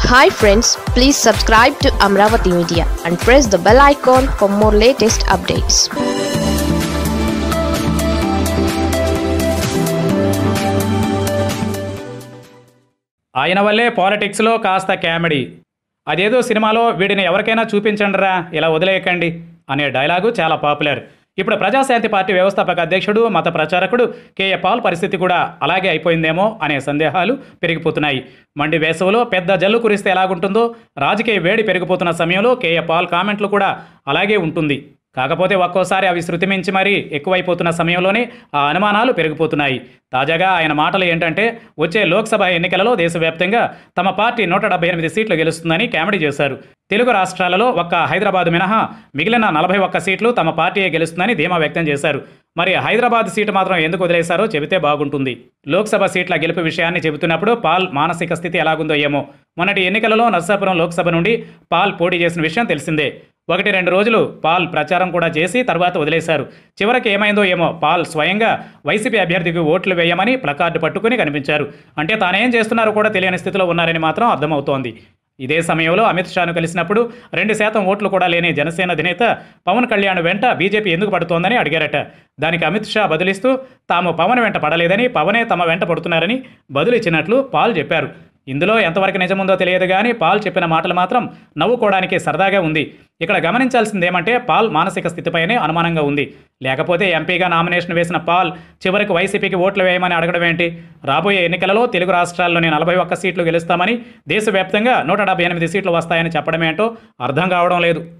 hi friends please subscribe to Amaravati media and press the bell icon for more latest updates ఆయన వల్లే పాలిటిక్స్లో కాస్త comedy అదేదో సినిమాలో వీడిని ఎవరికైనా చూపించండిరా ఇలా వదిలేయకండి అనే డైలాగు చాలా పాపులర్ ఇప్పుడు ప్రజాశాంతి పార్టీ వ్యవస్థాపక అధ్యక్షుడు మత ప్రచారకుడు కేఏ పాల్ పరిస్థితి కూడా అలాగే అయిపోయిందేమో అనే సందేహాలు పెరిగిపోతున్నాయి మండి వేసవిలో పెద్ద జల్లు కురిస్తే ఎలాగుంటుందో రాజకీయ వేడి పెరిగిపోతున్న సమయంలో కేఏ పాల్ కామెంట్లు కూడా అలాగే ఉంటుంది కాకపోతే ఒక్కోసారి అవి శృతిమించి మరీ ఎక్కువైపోతున్న సమయంలోనే ఆ అనుమానాలు పెరిగిపోతున్నాయి తాజాగా ఆయన మాటలు ఏంటంటే వచ్చే లోక్సభ ఎన్నికలలో దేశవ్యాప్తంగా తమ పార్టీ నూట డెబ్బై ఎనిమిది సీట్లు గెలుస్తుందని కామెడీ చేశారు తెలుగు రాష్ట్రాలలో ఒక్క హైదరాబాద్ మినహా మిగిలిన నలభై ఒక్క సీట్లు తమ పార్టీయే గెలుస్తుందని ధీమా వ్యక్తం చేశారు మరి హైదరాబాద్ సీటు మాత్రం ఎందుకు వదిలేశారో చెబితే బాగుంటుంది లోక్సభ సీట్ల గెలుపు విషయాన్ని చెబుతున్నప్పుడు పాల్ మానసిక స్థితి ఎలాగుందో ఏమో మొన్నటి ఎన్నికలలో నర్సాపురం లోక్సభ నుండి పాల్ పోటీ చేసిన విషయం తెలిసిందే ఒకటి రెండు రోజులు పాల్ ప్రచారం కూడా చేసి తర్వాత వదిలేశారు చివరికి ఏమైందో ఏమో పాల్ స్వయంగా వైసీపీ అభ్యర్థికి ఓట్లు వేయమని ప్లకార్డు పట్టుకుని కనిపించారు అంటే తానేం చేస్తున్నారో కూడా తెలియని స్థితిలో ఉన్నారని మాత్రం అర్థమవుతోంది ఇదే సమయంలో అమిత్ షాను కలిసినప్పుడు రెండు శాతం ఓట్లు కూడా లేని జనసేన అధినేత పవన్ కళ్యాణ్ వెంట బీజేపీ ఎందుకు పడుతోందని అడిగారట దానికి అమిత్ షా బదులిస్తూ తాము పవన్ వెంట పడలేదని పవనే తమ వెంట పడుతున్నారని బదులిచ్చినట్లు పాల్ చెప్పారు ఇందులో ఎంతవరకు నిజముందో తెలియదు కానీ పాల్ చెప్పిన మాటలు మాత్రం నవ్వుకోవడానికి సరదాగా ఉంది ఇక్కడ గమనించాల్సింది ఏమంటే పాల్ మానసిక స్థితిపైనే అనుమానంగా ఉంది లేకపోతే ఎంపీగా నామినేషన్ వేసిన పాల్ చివరికి వైసీపీకి ఓట్లు వేయమని అడగడం ఏంటి రాబోయే ఎన్నికలలో తెలుగు రాష్ట్రాల్లోని నలభై ఒక్క సీట్లు గెలుస్తామని దేశవ్యాప్తంగా నూట డెబ్బై ఎనిమిది సీట్లు వస్తాయని చెప్పడమేంటో అర్థం కావడం లేదు